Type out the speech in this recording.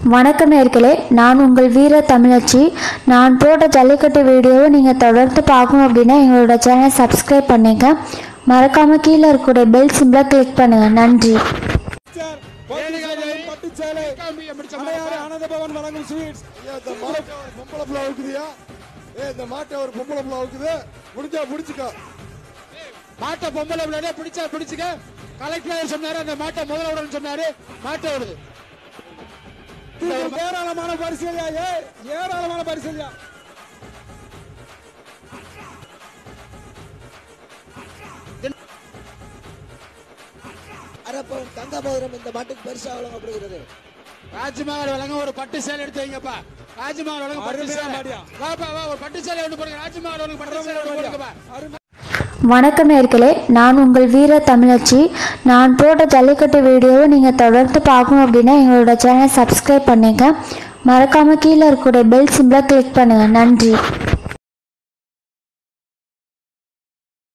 வணக்கம் நேர்களே நான் உங்கள் வீர தமிழச்சி நான் போட்ட ஜல்லிக்கட்டு வீடியோவை நீங்கள் தொடர்ந்து பார்க்கணும் அப்படின்னா எங்களோட சேனலை சப்ஸ்கிரைப் பண்ணிங்க மறக்காமல் கீழே இருக்கக்கூடிய பெல் சிம்பிளை கிளிக் பண்ணுங்கள் நன்றி சார், பட்டுச்சேலை, பட்டுச்சேலை, அடையாறு ஆனந்தபவன் வழங்கும் ஸ்வீட்ஸ். ஏன் இந்த மாட்டை ஒரு பொம்பளை புள்ள அவுக்குதியா? ஏய், இந்த மாட்டை ஒரு பொம்பளை புள்ள அவுக்குது. முடிஞ்சா முடிச்சுக்கோ. மாட்டை பொம்பளை பிள்ளைனே பிடிச்சா பிடிச்சுக்க கலெக்டர் சொன்னாரு அந்த மாட்டை முதல்ல விடணும்னு சொன்னாரு மாட்டை விடுது ஏராளமான பரிசீலியா ஏராளமான பரிசீலியா அரப்பம் தங்கபதிரம் இந்த மாட்டுக்கு பரிசாக வழங்கப்படுகிறது ராஜ்மஹால் வழங்க ஒரு பட்டு சேலை எடுத்து வைங்கப்பா ராஜ்மஹால் வழங்க பட்டு அருமையா சேலை மாடியா. வாப்பா வா ஒரு பட்டு சேலை ஒன்று போடுங்க ராஜ்மஹால் வழங்க பட்டு சேலை ஒன்று போடுங்கப்பா வணக்கம் நேர்களே நான் உங்கள் வீர தமிழச்சி நான் போட்ட ஜல்லிக்கட்டு வீடியோவை நீங்கள் தொடர்ந்து பார்க்கணும் அப்படின்னா எங்களோட சேனலை சப்ஸ்கிரைப் பண்ணிங்க மறக்காமல் கீழே இருக்கக்கூடிய பெல் சிம்பிளை கிளிக் பண்ணுங்கள் நன்றி